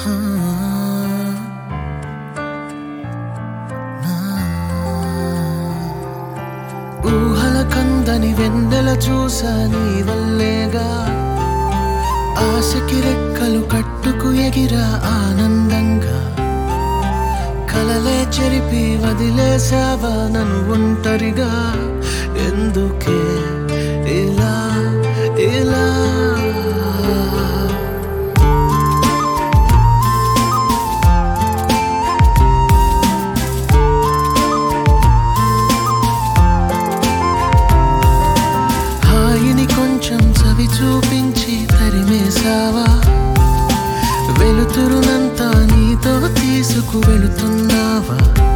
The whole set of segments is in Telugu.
ఆ, నా. ఊహల కందని వెన్నెల చూసా నీ వల్లేగా ఆశకి రెక్కలు కట్టుకు ఎగిరా ఆనందంగా కలలే చెరిపి వదిలేసావా నన్ను ఒంటరిగా ఎందుకే ఇలా ఇలా హాయిని కొంచెం చవి చూపించి తరిమేశావా వెలుతురునంతా నీతో తీసుకు వెళుతున్నావా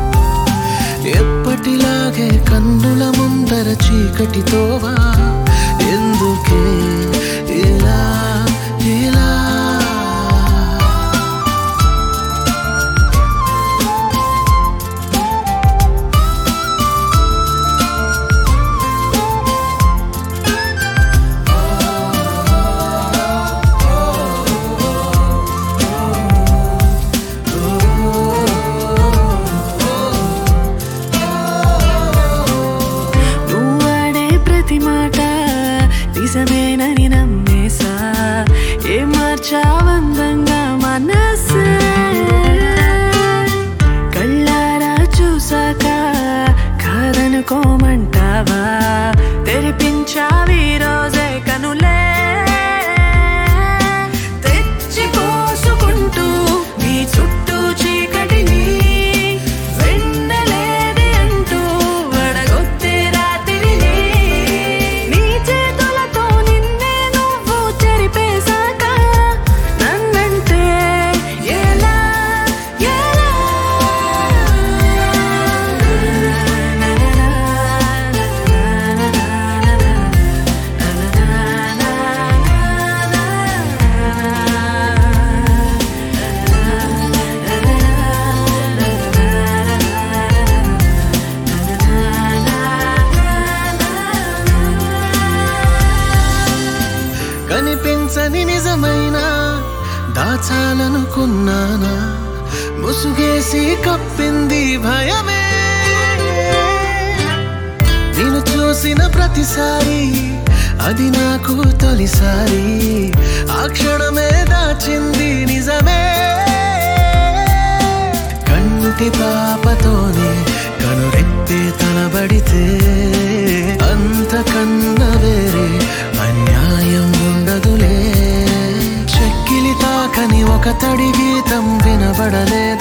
ఎప్పటిలాగే కన్నుల ముందర చీకటితోవా ఎందుకే ఇలా ఇలా నువ్వాడే ప్రతి మాట నిజమేనని నమ్మేసా ఏ మార్చావందంగా మనసే కళ్ళారా చూసాక కాదనుకోమంటావా తెరిపించావి రోజే కనులే తెచ్చి పోసుకుంటూ నీ చుట్టూ చీకటిని వెన్నలేది అంటూ వడగొత్తే రాత్రిని నీ చేతులతో నిన్నే నువ్వు చెరిపేశాక నన్నంటే ఎలా ఎలా కనిపించని నిజమైన దాచాలనుకున్నానా ముసుగేసి కప్పింది భయమే నేను చూసిన ప్రతిసారి అది నాకు తొలిసారి ఆ క్షణమే దాచింది నిజమే కంటి పాపతోనే కనురెప్పే తలబడితే అంతకన్నా వేరే అన్యాయం ఉండదులే చెక్కిలి తాకని ఒక తడి గీతం వినబడలేదా